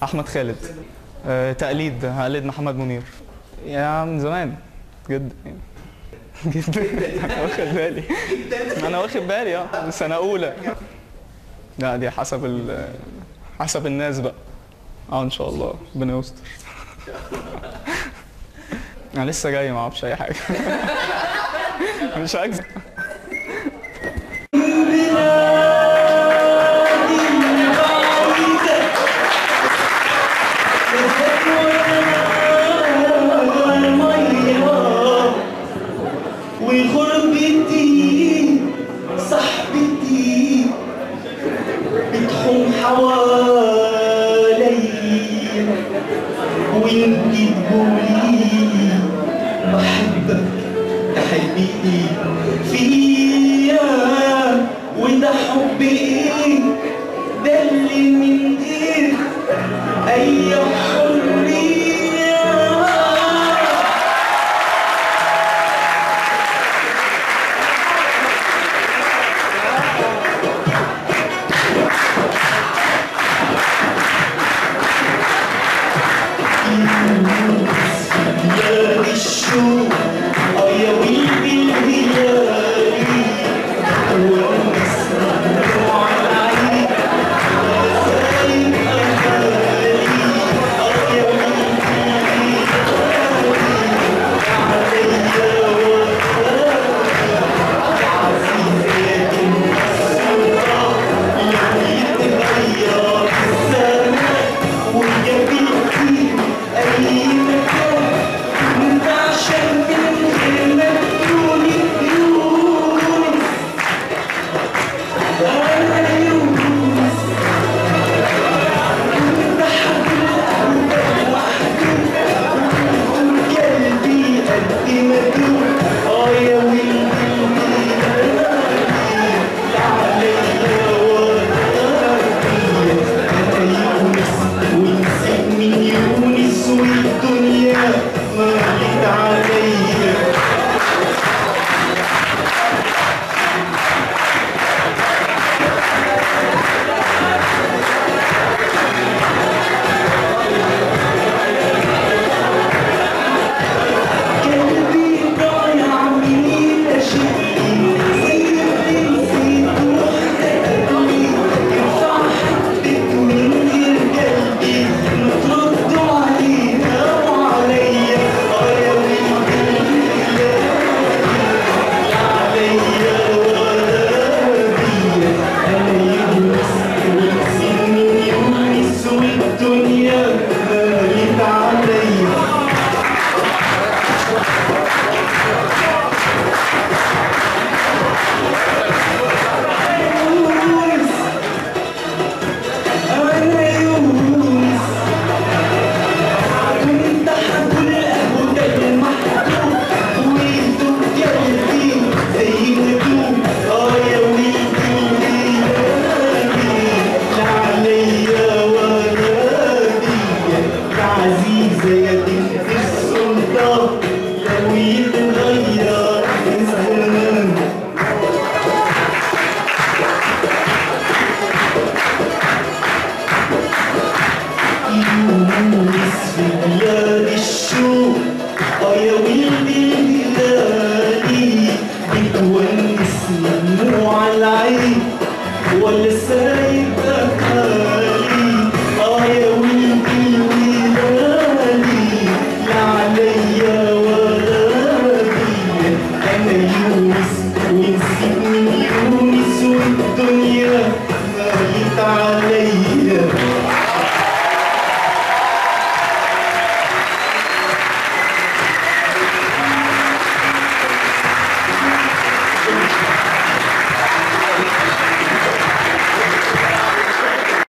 احمد خالد آه، تقليد هقلد محمد منير يا من زمان جدا يعني جدا انا واخد بالي انا واخد بالي اه سنه اولى لا دي حسب ال حسب الناس بقى اه ان شاء الله ربنا يستر انا لسه جاي ما اعرفش اي حاجه مش هكذب وغربتي صاحبتي بتحوم حوالي وانتي تقولي بحبك تحبيني فيا وده حب ايه ده اللي من غير اي حريه بلاد الشوق اه يا ولدي الهلالي والنسمة على العين سايب أهالي اه يا ولدي الهلالي عليا وفاك عزيزاتي السلطان لو يتغير الزمان وجابلتي أي مكان كنت عشان من غير ما تقولي يونس أنا يونس كنت حبل قلبك وحدي وقلبي قد ما دوب آه يا ولدي الهلالي عليا وراكي أنا يونس ونسيت من يونس والدنيا مالت عليا قلبي ضايع مني اشيلي سيبني نسيت وحدتني ينفع حدك من غير قلبي نتردوا علينا وعليا اه يا ولدي الهلالي عليا ولا بيا انا يونس ونسيت من يونس والدنيا مالت عليا يونس أنا يونس كنت حقول أهو ده المحبوب ويدوب قلبي زي ما دوب آه يا ولدي الهلالي لا عليا ولا بيا يا عزيزة يا بنت السلطان لو يتغير الزمان يونس في بلاد الشوق اه يا ولدي الهلالي بتونسني دموع العين ولا سايب أهالي اه يا ولدي الهلالي لا عليا ولا بيا أنا يونس ونسيت من يونس والدنيا مالت عليا